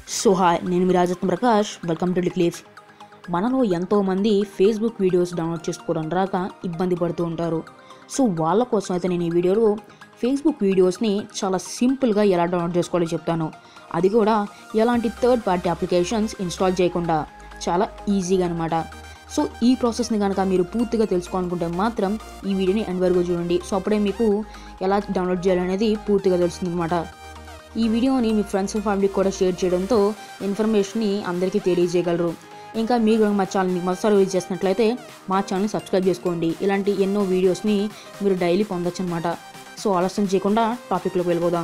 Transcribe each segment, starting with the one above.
so hi నేను మీ Rajaratna Prakash welcome to Cliff మనలో ఎంతోమంది ఫేస్బుక్ వీడియోస్ డౌన్లోడ్ చేసుకోవడం రాక ఇబ్బంది పడుతూ ఉంటారు సో వాళ్ళ కోసం అయితే నేను ఈ వీడియోలో ఫేస్బుక్ వీడియోస్ని చాలా సింపుల్గా ఎలా డౌన్లోడ్ చేసుకోవాలో చెప్తాను అది కూడా ఎలాంటి థర్డ్ పార్టీ అప్లికేషన్స్ ఇన్స్టాల్ చేయకుండా చాలా ఈజీగా అనమాట సో ఈ ప్రాసెస్ని కనుక మీరు పూర్తిగా తెలుసుకోవాలనుకుంటే మాత్రం ఈ వీడియోని ఎండ్ వరకు చూడండి సో అప్పుడే మీకు ఎలా డౌన్లోడ్ చేయాలనేది పూర్తిగా తెలుస్తుంది అనమాట ఈ వీడియోని మీ ఫ్రెండ్స్ అండ్ ఫ్యామిలీకి కూడా షేర్ చేయడంతో ఇన్ఫర్మేషన్ని అందరికీ తెలియజేయగలరు ఇంకా మీరు కనుక మా ఛానల్ని మొదటిసారి విజిట్ చేసినట్లయితే మా ఛానల్ని సబ్స్క్రైబ్ చేసుకోండి ఇలాంటి ఎన్నో వీడియోస్ని మీరు డైలీ పొందొచ్చు అనమాట సో ఆలస్యం చేయకుండా టాపిక్లోకి వెళ్ళిపోదాం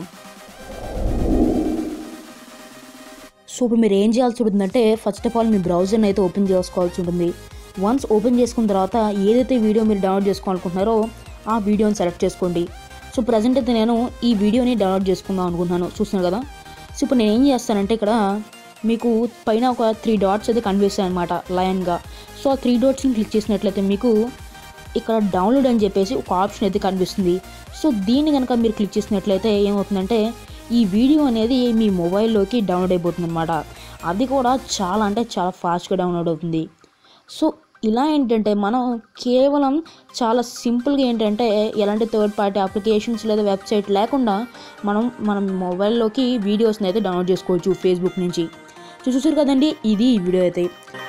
సో ఇప్పుడు మీరు ఏం చేయాల్సి ఉంటుందంటే ఫస్ట్ ఆఫ్ ఆల్ మీ బ్రౌజర్ని అయితే ఓపెన్ చేసుకోవాల్సి ఉంటుంది వన్స్ ఓపెన్ చేసుకున్న తర్వాత ఏదైతే వీడియో మీరు డౌన్లోడ్ చేసుకోవాలనుకుంటున్నారో ఆ వీడియోని సెలెక్ట్ చేసుకోండి సో ప్రజెంట్ అయితే నేను ఈ వీడియోని డౌన్లోడ్ చేసుకుందాం అనుకుంటున్నాను చూస్తున్నారు కదా సో ఇప్పుడు నేను ఏం చేస్తానంటే ఇక్కడ మీకు పైన ఒక త్రీ డాట్స్ అయితే కనిపిస్తాయి అనమాట లయన్గా సో ఆ త్రీ డాట్స్ని క్లిక్ చేసినట్లయితే మీకు ఇక్కడ డౌన్లోడ్ అని చెప్పేసి ఒక ఆప్షన్ అయితే కనిపిస్తుంది సో దీన్ని కనుక మీరు క్లిక్ చేసినట్లయితే ఏమవుతుందంటే ఈ వీడియో అనేది మీ మొబైల్లోకి డౌన్లోడ్ అయిపోతుంది అనమాట అది కూడా చాలా అంటే చాలా ఫాస్ట్గా డౌన్లోడ్ అవుతుంది సో ఇలా ఏంటంటే మనం కేవలం చాలా సింపుల్గా ఏంటంటే ఎలాంటి థర్డ్ పార్టీ అప్లికేషన్స్ లేదా వెబ్సైట్ లేకుండా మనం మన మొబైల్లోకి వీడియోస్ని అయితే డౌన్లోడ్ చేసుకోవచ్చు ఫేస్బుక్ నుంచి సో చూసారు కదండి ఇది ఈ వీడియో అయితే